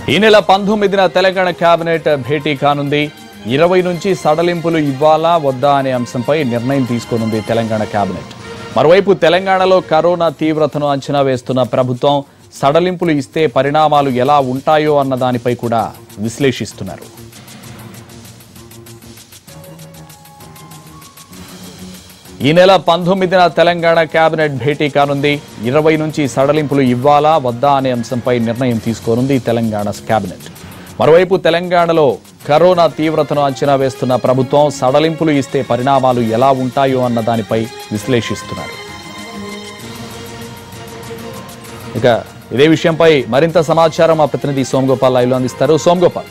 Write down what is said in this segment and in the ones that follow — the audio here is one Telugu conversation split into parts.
ఈ నెల పంతొమ్మిదిన తెలంగాణ కేబినెట్ భేటీ కానుంది ఇరవై నుంచి సడలింపులు ఇవ్వాలా వద్దా అనే అంశంపై నిర్ణయం తీసుకోనుంది తెలంగాణ కేబినెట్ మరోవైపు తెలంగాణలో కరోనా తీవ్రతను అంచనా వేస్తున్న ప్రభుత్వం సడలింపులు ఇస్తే పరిణామాలు ఎలా ఉంటాయో అన్న దానిపై కూడా విశ్లేషిస్తున్నారు ఈ నెల పంతొమ్మిదిన తెలంగాణ కేబినెట్ భేటీ కానుంది ఇరవై నుంచి సడలింపులు ఇవ్వాలా వద్దా అనే అంశంపై నిర్ణయం తీసుకోనుంది తెలంగాణ కేబినెట్ మరోవైపు తెలంగాణలో కరోనా తీవ్రతను అంచనా వేస్తున్న ప్రభుత్వం సడలింపులు ఇస్తే పరిణామాలు ఎలా ఉంటాయో అన్న దానిపై విశ్లేషిస్తున్నారు ఇక ఇదే విషయంపై మరింత సమాచారం మా ప్రతినిధి సోమగోపాల్ లైవ్ లో అందిస్తారు సోమగోపాల్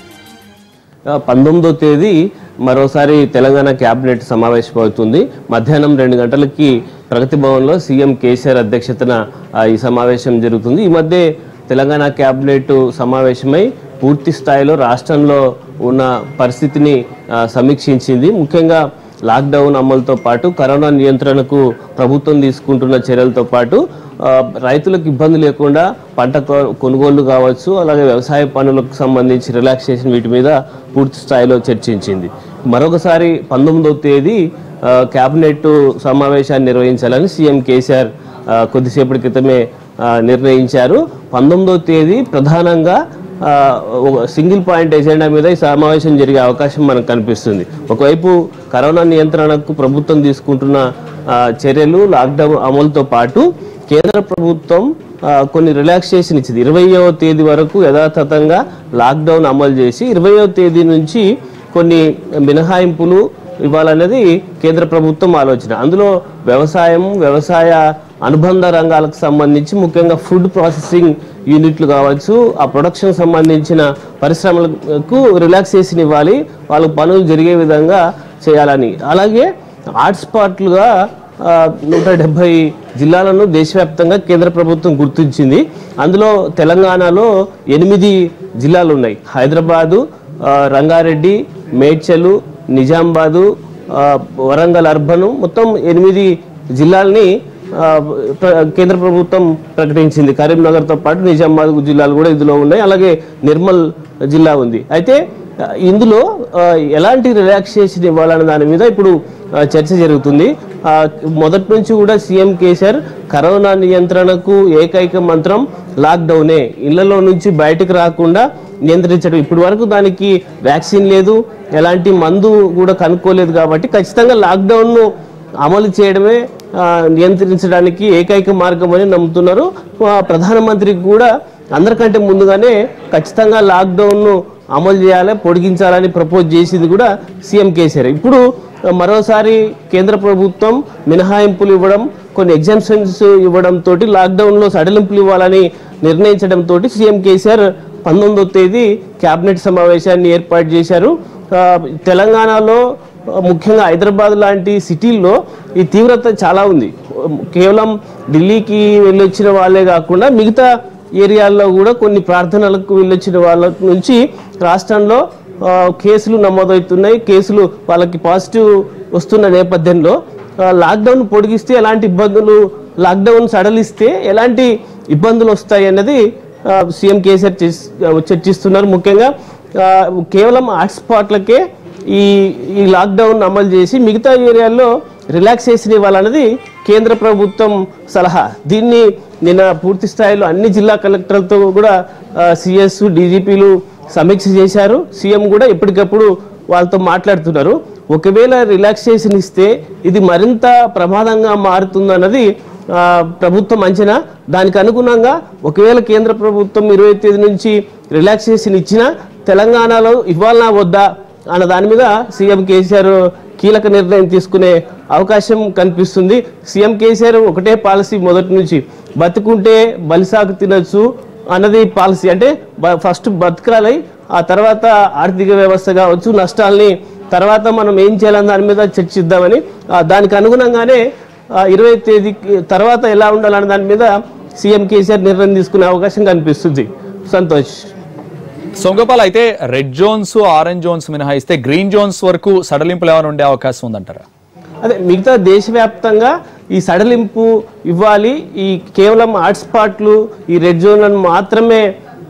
ఆ, పంతొమ్మిదో తేదీ మరోసారి తెలంగాణ కేబినెట్ సమావేశం అవుతుంది మధ్యాహ్నం రెండు గంటలకి ప్రగతి భవన్లో సీఎం కేసీఆర్ అధ్యక్షతన ఆ, ఈ సమావేశం జరుగుతుంది ఈ మధ్య తెలంగాణ కేబినెట్ సమావేశమై పూర్తి స్థాయిలో రాష్ట్రంలో ఉన్న పరిస్థితిని ఆ, సమీక్షించింది ముఖ్యంగా లాక్డౌన్ అమలుతో పాటు కరోనా నియంత్రణకు ప్రభుత్వం తీసుకుంటున్న చర్యలతో పాటు ఆ, రైతులకు ఇబ్బంది లేకుండా పంట కొ- కొనుగోళ్లు కావచ్చు అలాగే వ్యవసాయ పనులకు సంబంధించి రిలాక్సేషన్ వీటి మీద పూర్తి స్థాయిలో చర్చించింది మరొకసారి పంతొమ్మిదవ తేదీ ఆ, కేబినెట్ సమావేశాన్ని నిర్వహించాలని సీఎం కేసీఆర్ ఆ, కొద్దిసేపటి క్రితమే ఆ, నిర్ణయించారు పంతొమ్మిదవ తేదీ ప్రధానంగా ఆ, ఒక సింగిల్ పాయింట్ ఎజెండా మీద ఈ సమావేశం జరిగే అవకాశం మనకు కనిపిస్తుంది ఒకవైపు కరోనా నియంత్రణకు ప్రభుత్వం తీసుకుంటున్న ఆ, చర్యలు లాక్డౌన్ అమలుతో పాటు కేంద్ర ప్రభుత్వం ఆ, కొన్ని రిలాక్సేషన్ ఇచ్చింది ఇరవయవ తేదీ వరకు యథాతథంగా లాక్డౌన్ అమలు చేసి ఇరవయవ తేదీ నుంచి కొన్ని మినహాయింపులు ఇవ్వాలనేది కేంద్ర ప్రభుత్వం ఆలోచన అందులో వ్యవసాయం వ్యవసాయ అనుబంధ రంగాలకు సంబంధించి ముఖ్యంగా ఫుడ్ ప్రాసెసింగ్ యూనిట్లు కావచ్చు ఆ ప్రొడక్షన్ సంబంధించిన పరిశ్రమలకు రిలాక్సేషన్ ఇవ్వాలి వాళ్ళ పనులు జరిగే విధంగా చేయాలని అలాగే హాట్స్పాట్లుగా ఆ, నూట డెబ్బై జిల్లాలను దేశవ్యాప్తంగా కేంద్ర ప్రభుత్వం గుర్తించింది అందులో తెలంగాణలో ఎనిమిది జిల్లాలు ఉన్నాయి హైదరాబాదు ఆ, రంగారెడ్డి మేడ్చలు నిజామాబాదు ఆ, వరంగల్ అర్బన్ మొత్తం ఎనిమిది జిల్లాల్ని ఆ, ప్ర- కేంద్ర ప్రభుత్వం ప్రకటించింది కరీంనగర్తో పాటు నిజామాబాద్ జిల్లాలు కూడా ఇందులో ఉన్నాయి అలాగే నిర్మల్ జిల్లా ఉంది అయితే ఆ, ఇందులో ఆ, ఎలాంటి రిలాక్సేషన్ ఇవ్వాలనే దాని మీద ఇప్పుడు ఆ, చర్చ జరుగుతుంది ఆ, మొదటి నుంచి కూడా సీఎం కేసీఆర్ కరోనా నియంత్రణకు ఏకైక మంత్రం లాక్డౌనే ఇళ్లలో నుంచి బయటకు రాకుండా నియంత్రించడం ఇప్పటి వరకు దానికి వ్యాక్సిన్ లేదు ఎలాంటి మందు కూడా కనుక్కోలేదు కాబట్టి ఖచ్చితంగా లాక్డౌన్ను అమలు చేయడమే ఆ, నియంత్రించడానికి ఏకైక మార్గం అని నమ్ముతున్నారు ఆ, ప్రధానమంత్రికి కూడా అందరికంటే ముందుగానే ఖచ్చితంగా లాక్డౌన్ను అమలు చేయాలి పొడిగించాలని ప్రపోజ్ చేసింది కూడా సీఎం కేసీఆర్ ఇప్పుడు ఆ, మరోసారి కేంద్ర ప్రభుత్వం మినహాయింపులు ఇవ్వడం కొన్ని ఎగ్జామ్షన్స్ ఇవ్వడం తోటి లాక్డౌన్లో సడలింపులు ఇవ్వాలని నిర్ణయించడంతో సీఎం కేసీఆర్ పంతొమ్మిదో తేదీ కేబినెట్ సమావేశాన్ని ఏర్పాటు చేశారు ఆ, తెలంగాణలో ఆ, ముఖ్యంగా హైదరాబాద్ లాంటి సిటీల్లో ఈ తీవ్రత చాలా ఉంది కేవలం ఢిల్లీకి వెళ్ళొచ్చిన వాళ్ళే కాకుండా మిగతా ఏరియాల్లో కూడా కొన్ని ప్రార్థనలకు వెళ్ళొచ్చిన వాళ్ళ నుంచి రాష్ట్రంలో ఆ, కేసులు నమోదవుతున్నాయి కేసులు వాళ్ళకి పాజిటివ్ వస్తున్న నేపథ్యంలో ఆ, లాక్డౌన్ పొడిగిస్తే ఎలాంటి ఇబ్బందులు లాక్డౌన్ సడలిస్తే ఎలాంటి ఇబ్బందులు వస్తాయి అన్నది ఆ, సీఎం కేసీఆర్ చర్చ- చర్చిస్తున్నారు ముఖ్యంగా ఆ, కేవలం హాట్స్పాట్లకే ఈ ఈ లాక్డౌన్ అమలు చేసి మిగతా ఏరియాల్లో రిలాక్సేషన్ ఇవ్వాలన్నది కేంద్ర ప్రభుత్వం సలహా దీన్ని నిన్న పూర్తి స్థాయిలో అన్ని జిల్లా కలెక్టర్లతో కూడా సిఎస్ డీజీపీలు సమీక్ష చేశారు సీఎం కూడా ఎప్పటికప్పుడు వాళ్ళతో మాట్లాడుతున్నారు ఒకవేళ రిలాక్సేషన్ ఇస్తే ఇది మరింత ప్రమాదంగా మారుతుందన్నది ఆ, ప్రభుత్వం అంచనా దానికి అనుగుణంగా ఒకవేళ కేంద్ర ప్రభుత్వం ఇరవై తేదీ నుంచి రిలాక్సేషన్ ఇచ్చినా తెలంగాణలో ఇవ్వాలనా వద్దా అన్న దాని మీద సీఎం కేసీఆర్ కీలక నిర్ణయం తీసుకునే అవకాశం కనిపిస్తుంది సీఎం కేసీఆర్ ఒకటే పాలసీ మొదటి నుంచి బతుకుంటే బలిసాకు తినొచ్చు అన్నది పాలసీ అంటే బ- ఫస్ట్ బతకాలి ఆ తర్వాత ఆర్థిక వ్యవస్థ కావచ్చు నష్టాల్ని తర్వాత మనం ఏం చేయాలని దాని మీద చర్చిద్దామని ఆ, దానికి అనుగుణంగానే ఆ, ఇరవై తేదీకి తర్వాత ఎలా ఉండాలనే దాని మీద సీఎం కేసీఆర్ నిర్ణయం తీసుకునే అవకాశం కనిపిస్తుంది సంతోష్ సోమగోపాల్ అయితే రెడ్ జోన్స్ ఆరెంజ్ జోన్స్ మినహాయిస్తే గ్రీన్ జోన్స్ వరకు సడలింపులు ఏమైనా ఉండే అవకాశం ఉందంటారా అదే మిగతా దేశవ్యాప్తంగా ఈ సడలింపు ఇవ్వాలి ఈ కేవలం హాట్స్పాట్లు ఈ రెడ్ జోన్లను మాత్రమే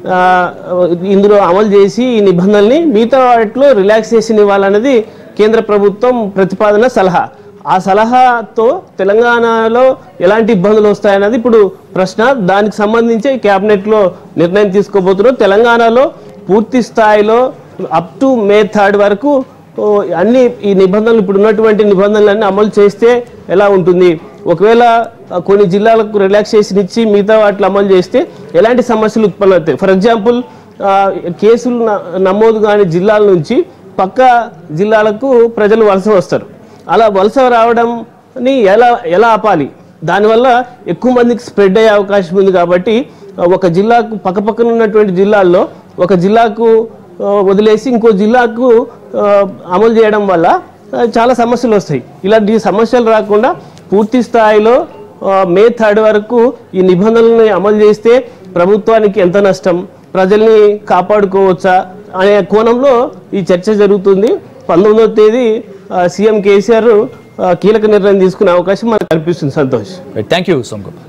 ఆ, ఇందులో అమలు చేసి ఈ నిబంధనల్ని మిగతా వాటిలో రిలాక్సేషన్ ఇవ్వాలన్నది కేంద్ర ప్రభుత్వం ప్రతిపాదన సలహా ఆ సలహాతో తెలంగాణలో ఎలాంటి ఇబ్బందులు వస్తాయన్నది ఇప్పుడు ప్రశ్న దానికి సంబంధించి క్యాబినెట్లో నిర్ణయం తీసుకోబోతున్నారు తెలంగాణలో పూర్తి స్థాయిలో అప్ టు మే థర్డ్ వరకు ఓ, అన్ని ఈ నిబంధనలు ఇప్పుడు ఉన్నటువంటి నిబంధనలన్నీ అమలు చేస్తే ఎలా ఉంటుంది ఒకవేళ ఆ, కొన్ని జిల్లాలకు రిలాక్సేషన్ ఇచ్చి మిగతా వాటిలో అమలు చేస్తే ఎలాంటి సమస్యలు ఉత్పన్న అవుతాయి ఫర్ ఎగ్జాంపుల్ ఆ, కేసులు న- నమోదు కాని జిల్లాల నుంచి పక్క జిల్లాలకు ప్రజలు వలస వస్తారు అలా వలస రావడంని ఎలా ఎలా ఆపాలి దానివల్ల ఎక్కువ మందికి స్ప్రెడ్ అయ్యే అవకాశం ఉంది కాబట్టి ఆ, ఒక జిల్లాకు పక్కపక్కన ఉన్నటువంటి జిల్లాల్లో ఒక జిల్లాకు ఆ, వదిలేసి ఇంకో జిల్లాకు ఆ, అమలు చేయడం వల్ల ఆ, చాలా సమస్యలు వస్తాయి ఇలాంటి సమస్యలు రాకుండా పూర్తి స్థాయిలో ఆ, మే థర్డ్ వరకు ఈ నిబంధనలను అమలు చేస్తే ప్రభుత్వానికి ఎంత నష్టం ప్రజల్ని కాపాడుకోవచ్చా అనే కోణంలో ఈ చర్చ జరుగుతుంది పంతొమ్మిదవ తేదీ ఆ, సీఎం కేసీఆర్ ఆ, కీలక నిర్ణయం తీసుకునే అవకాశం మనకు కనిపిస్తుంది సంతోష్ థ్యాంక్ యూ సోమ్ గోపాల్